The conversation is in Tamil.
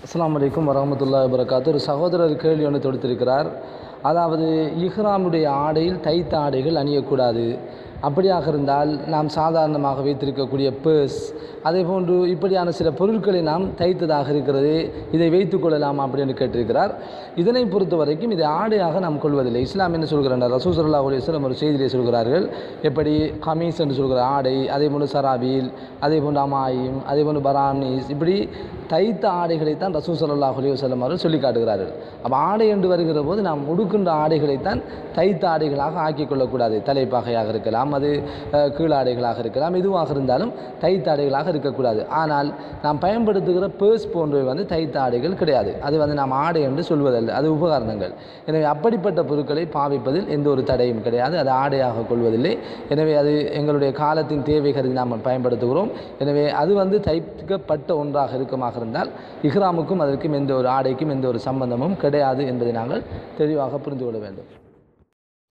அஸ்ஸலாமு அலைக்கும் வரஹ்மத்துல்லாஹி வபரகாத்து ஒரு சகோதரர் கேள்வி ஒன்று தொடுத்திருக்கிறார் அதாவது இஹ்ராமுடைய ஆடையில் தைத்த ஆடைகள் அணியக்கூடாது அப்படியாக இருந்தால் நாம் சாதாரணமாக வைத்திருக்கக்கூடிய பேர்ஸ் அதே போன்று இப்படியான சில பொருட்களை நாம் தைத்ததாக இருக்கிறது இதை வைத்துக் கொள்ளலாம் அப்படின்னு கேட்டிருக்கிறார் இதனை பொறுத்த வரைக்கும் இதை ஆடையாக நாம் கொள்வதில்லை இஸ்லாம் என்ன சொல்கிறார் ரசூசல்லா அலிஸ்லாம் ஒரு செய்தியிலே சொல்கிறார்கள் எப்படி கமீஸ் என்று சொல்கிற ஆடை அதே போன்று சராபீல் அதே போன்று அமாயிம் அதே போன்று பராமீஸ் இப்படி தைத்த ஆடைகளைத்தான் ரசூல் சல்லாஹ் அலி வல்லம் அவர்கள் சொல்லி காட்டுகிறார்கள் அப்போ ஆடை என்று வருகிற போது நாம் உடுக்கின்ற ஆடைகளைத்தான் தைத்த ஆடைகளாக ஆக்கிக் கொள்ளக்கூடாது தலைப்பாகையாக இருக்கலாம் அது அஹ், கீழாடைகளாக இருக்கலாம் எதுவாக இருந்தாலும் தைத்த ஆடைகளாக இருக்கக்கூடாது ஆனால் நாம் பயன்படுத்துகிற பேர்ஸ் போன்றவை வந்து தைத்த ஆடைகள் கிடையாது அது வந்து நாம் ஆடை என்று சொல்வதல்ல அது உபகரணங்கள் எனவே அப்படிப்பட்ட பொருட்களை பாவிப்பதில் எந்த ஒரு தடையும் கிடையாது அது ஆடையாக கொள்வதில்லை எனவே அது எங்களுடைய காலத்தின் தேவை கருதி நாம் பயன்படுத்துகிறோம் எனவே அது வந்து தைக்கப்பட்ட ஒன்றாக இருக்குமாக இருந்தால் இஹ்ராமுக்கும் அதற்கும் எந்த ஒரு ஆடைக்கும் எந்த ஒரு சம்பந்தமும் கிடையாது என்பதை நாங்கள் தெளிவாக புரிந்து கொள்ள வேண்டும்